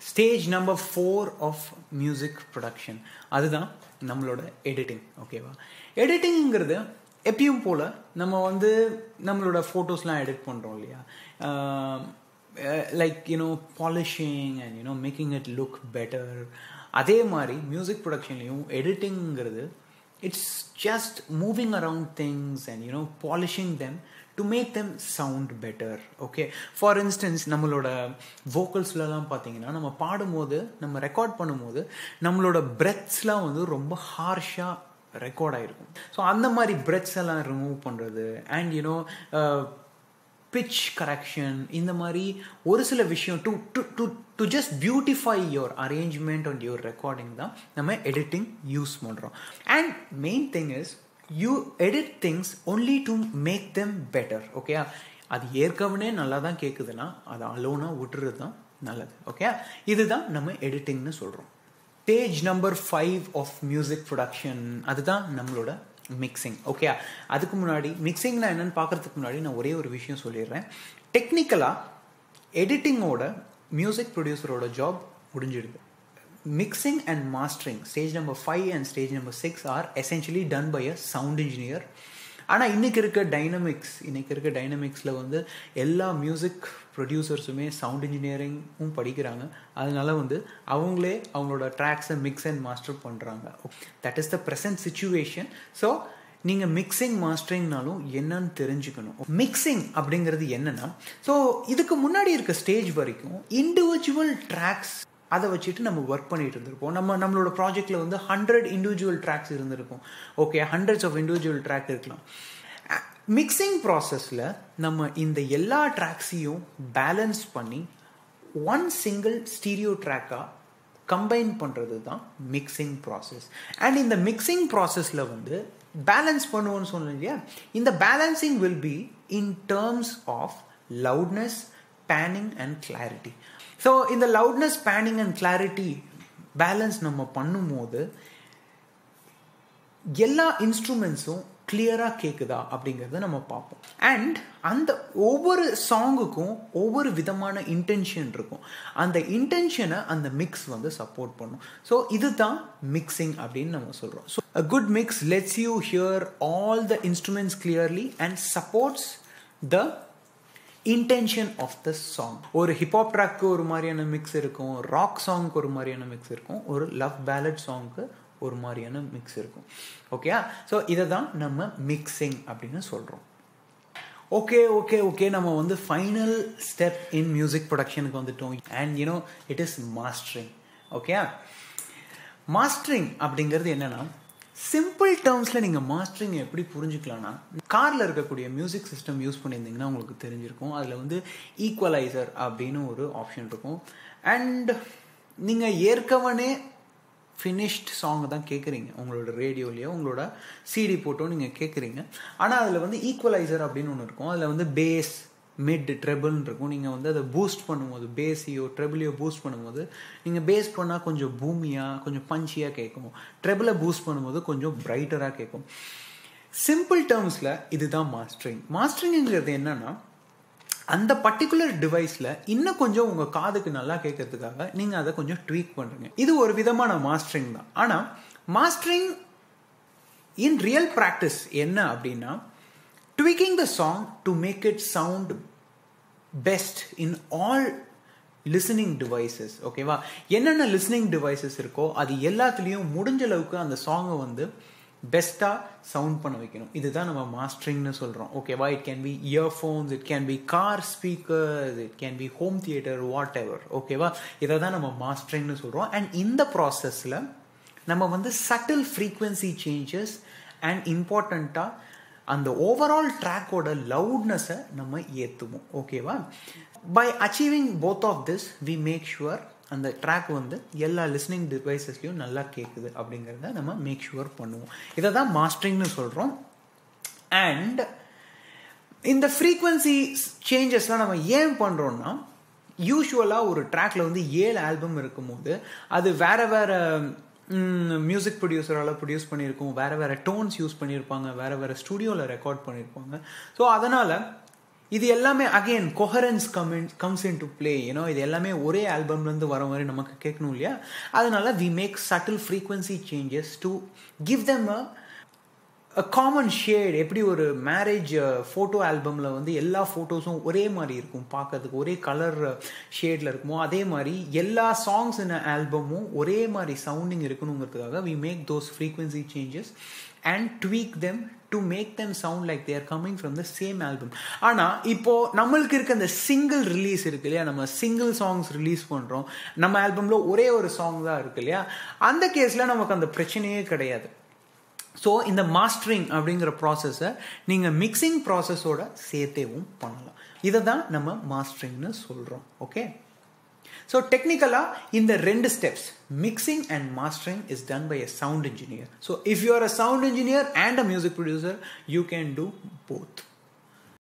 stage number four of music production அதுதான் நம்மளோட editing ஓகேவா எடிட்டிங்கிறது எப்பயும் போல் நம்ம வந்து நம்மளோட ஃபோட்டோஸ்லாம் எடிட் பண்ணுறோம் இல்லையா like you know polishing and you know making it look better அதே மாதிரி மியூசிக் ப்ரொடக்ஷன்லேயும் எடிட்டிங்கிறது it's just moving around things and you know polishing them to make them sound better okay for instance நம்மளோட வோக்கல்ஸ்லலாம் பார்த்தீங்கன்னா நம்ம பாடும்போது நம்ம ரெக்கார்ட் பண்ணும்போது நம்மளோட பிரெத்ஸ்லாம் வந்து ரொம்ப ஹார்ஷாக ரெக்கார்ட் ஆகிருக்கும் ஸோ அந்த மாதிரி பிரெத்ஸ் எல்லாம் ரிமூவ் பண்ணுறது அண்ட் யூனோ பிச் கரெக்ஷன் இந்த மாதிரி ஒரு சில விஷயம் to to to to just beautify your arrangement and your recording தான் நம்ம எடிட்டிங் யூஸ் பண்ணுறோம் and main thing is you edit things only to make them better okay அது ஏற்கனவே நல்லா தான் கேட்குதுன்னா அதை அலோனாக விட்டுறது தான் நல்லது ஓகே இதுதான் நம்ம எடிட்டிங்னு சொல்கிறோம் stage number five of music production அதுதான் நம்மளோட மிக்சிங் ஓகே அதுக்கு முன்னாடி மிக்சிங்னா என்னன்னு பார்க்கறதுக்கு முன்னாடி நான் ஒரே ஒரு விஷயம் சொல்லிடுறேன் டெக்னிக்கலாக எடிட்டிங்கோட மியூசிக் ப்ரொடியூசரோட ஜாப் முடிஞ்சிடுது mixing and mastering stage number five and stage number six are essentially done by a sound engineer ஆனால் இன்றைக்கி இருக்க டைனமிக்ஸ் இன்றைக்கி இருக்க டைனமிக்ஸில் வந்து எல்லா மியூசிக் ப்ரொடியூசர்ஸுமே சவுண்ட் இன்ஜினியரிங்கும் படிக்கிறாங்க அதனால வந்து அவங்களே அவங்களோட ட்ராக்ஸை மிக்ஸ் அண்ட் மாஸ்டர் பண்ணுறாங்க that is the present situation so நீங்கள் மிக்சிங் மாஸ்டரிங்னாலும் என்னன்னு தெரிஞ்சுக்கணும் மிக்சிங் அப்படிங்கிறது என்னன்னா ஸோ இதுக்கு முன்னாடி இருக்க ஸ்டேஜ் வரைக்கும் இண்டிவிஜுவல் ட்ராக்ஸ் அதை வச்சுட்டு நம்ம ஒர்க் பண்ணிட்டு இருந்திருப்போம் நம்ம நம்மளோட ப்ராஜெக்டில் வந்து ஹண்ட்ரட் இண்டிவிஜுவல் ட்ராக்ஸ் இருந்திருக்கும் okay hundreds of individual track இருக்கலாம் மிக்சிங் ப்ராசஸில் நம்ம இந்த எல்லா ட்ராக்ஸையும் பேலன்ஸ் பண்ணி ஒன் சிங்கிள் ஸ்டீரியோ ட்ராக்காக கம்பைன் பண்ணுறது தான் மிக்சிங் ப்ராசஸ் அண்ட் இந்த மிக்சிங் ப்ராசஸில் வந்து பேலன்ஸ் பண்ணுவோன்னு சொன்னேன் இல்லையா இந்த balancing will be in terms of loudness panning and clarity so இந்த loudness panning and clarity balance நம்ம பண்ணும்போது எல்லா இன்ஸ்ட்ருமெண்ட்ஸும் கிளியராக கேட்குதா அப்படிங்கிறத நம்ம பார்ப்போம் அண்ட் அந்த ஒவ்வொரு சாங்குக்கும் ஒவ்வொரு விதமான இன்டென்ஷன் இருக்கும் அந்த இன்டென்ஷனை அந்த மிக்ஸ் வந்து சப்போர்ட் பண்ணும் ஸோ இதுதான் மிக்சிங் அப்படின்னு நம்ம சொல்கிறோம் so a good mix lets you hear all the instruments clearly and supports the intention of the song ஒரு ஹிப்ஹாப் ட்ராக்கு ஒரு மாதிரியான மிக்ஸ் இருக்கும் ராக் சாங்க்கு ஒரு மாதிரியான மிக்ஸ் இருக்கும் ஒரு லவ் பேலட் சாங்க்கு ஒரு மாதிரியான மிக்ஸ் இருக்கும் ஓகே ஸோ இதை தான் நம்ம மிக்சிங் அப்படின்னு சொல்கிறோம் ஓகே ஓகே ஓகே நம்ம வந்து ஃபைனல் ஸ்டெப் இன் மியூசிக் ப்ரொடக்ஷனுக்கு வந்துட்டோம் and you know it is mastering okay mastering அப்படிங்கிறது என்னன்னா சிம்பிள் டேர்ம்ஸில் நீங்கள் மாஸ்டரிங் எப்படி புரிஞ்சுக்கலாம்னா காரில் இருக்கக்கூடிய மியூசிக் சிஸ்டம் யூஸ் பண்ணியிருந்தீங்கன்னா உங்களுக்கு தெரிஞ்சிருக்கும் அதில் வந்து ஈக்குவலைசர் அப்படின்னு ஒரு ஆப்ஷன் இருக்கும் அண்ட் நீங்கள் ஏற்கனவே ஃபினிஷ்ட் சாங் தான் கேட்குறீங்க உங்களோட ரேடியோலையோ உங்களோட சிடி போட்டோ நீங்கள் கேட்குறீங்க ஆனால் அதில் வந்து ஈக்குவலைசர் அப்படின்னு ஒன்று இருக்கும் அதில் வந்து பேஸ் மிட் ட்ரெபிள்னு இருக்கும் நீங்கள் வந்து அதை பூஸ்ட் பண்ணும்போது பேஸையோ ட்ரெபிளையோ பூஸ்ட் பண்ணும்போது நீங்கள் பேஸ் பண்ணால் கொஞ்சம் பூமியாக கொஞ்சம் பஞ்சியாக கேட்கும் ட்ரெபிளை பூஸ்ட் பண்ணும்போது கொஞ்சம் பிரைட்டராக கேட்கும் சிம்பிள் டேர்ம்ஸில் இதுதான் மாஸ்டரிங் மாஸ்டரிங்கிறது என்னன்னா அந்த பர்டிகுலர் டிவைஸில் இன்னும் கொஞ்சம் உங்கள் காதுக்கு நல்லா கேட்கறதுக்காக நீங்கள் அதை கொஞ்சம் ட்வீக் பண்ணுறீங்க இது ஒரு விதமான மாஸ்டரிங் தான் ஆனால் மாஸ்டரிங் இன் ரியல் ப்ராக்டிஸ் என்ன அப்படின்னா tweaking the song to make it sound best in all listening devices ஓகேவா என்னென்ன லிசனிங் டிவைசஸ் இருக்கோ அது எல்லாத்துலேயும் முடிஞ்ச அளவுக்கு அந்த சாங்கை வந்து பெஸ்ட்டாக சவுண்ட் பண்ண வைக்கணும் இதுதான் நம்ம மாஸ்டரிங்னு சொல்கிறோம் ஓகேவா it can be earphones it can be car speakers it can be home theatre whatever ஓகேவா இதை தான் நம்ம மாஸ்டரிங்னு சொல்கிறோம் அண்ட் இந்த ப்ராசஸில் நம்ம வந்து சட்டில் ஃப்ரீக்வன்சி சேஞ்சஸ் அண்ட் இம்பார்ட்டண்ட்டாக அந்த ஓவரால் ட்ராக்கோட லவுட்னஸை நம்ம ஏற்றுவோம் ஓகேவா by achieving both of this we make sure அந்த ட்ராக் வந்து எல்லா லிஸ்னிங் டிவைசஸ்லையும் நல்லா கேட்குது அப்படிங்கிறத நம்ம மேக் ஷுவர் பண்ணுவோம் இதை தான் மாஸ்டரிங்னு சொல்கிறோம் அண்ட் இந்த ஃப்ரீக்வன்சி சேஞ்சஸ்லாம் நம்ம ஏன் பண்ணுறோன்னா யூஸ்வலாக ஒரு ட்ராக்ல வந்து ஏழு ஆல்பம் இருக்கும்போது அது வேற வேற மியூசிக் ப்ரொடியூசரால் ப்ரொடியூஸ் பண்ணியிருக்கோம் வேறு வேறு டோன்ஸ் யூஸ் பண்ணியிருப்பாங்க வேறு வேறு ஸ்டுடியோவில் ரெக்கார்ட் பண்ணியிருப்பாங்க ஸோ அதனால் இது எல்லாமே again coherence coming comes in to play you know இது எல்லாமே ஒரே ஆல்பம்லேருந்து வர மாதிரி நமக்கு கேட்கணும் இல்லையா அதனால we make subtle frequency changes to give them a common shade எப்படி ஒரு மேரேஜ் ஃபோட்டோ ஆல்பமில் வந்து எல்லா ஃபோட்டோஸும் ஒரே மாதிரி இருக்கும் பார்க்கறதுக்கு ஒரே கலர் ஷேடில் இருக்குமோ அதே மாதிரி எல்லா சாங்ஸ் இன் ஆல்பமும் ஒரே மாதிரி சவுண்டிங் இருக்கணுங்கிறதுக்காக we make those frequency changes and tweak them to make them sound like they're coming from the same album ஆனால் இப்போ நம்மளுக்கு இருக்க அந்த சிங்கிள் ரிலீஸ் இருக்கு இல்லையா நம்ம சிங்கிள் சாங்ஸ் ரிலீஸ் பண்ணுறோம் நம்ம ஆல்பமில் ஒரே ஒரு சாங் தான் இருக்கு இல்லையா அந்த கேஸில் நமக்கு அந்த பிரச்சனையே கிடையாது ஸோ இந்த மாஸ்டரிங் அப்படிங்கிற ப்ராசஸை நீங்கள் மிக்சிங் ப்ராசஸோட சேர்த்தேவும் பண்ணலாம் இதை தான் நம்ம மாஸ்டரிங்னு சொல்கிறோம் ஓகே ஸோ டெக்னிக்கலாக இந்த ரெண்டு steps mixing and mastering is done by a sound engineer so if you are a sound engineer and a music producer you can do both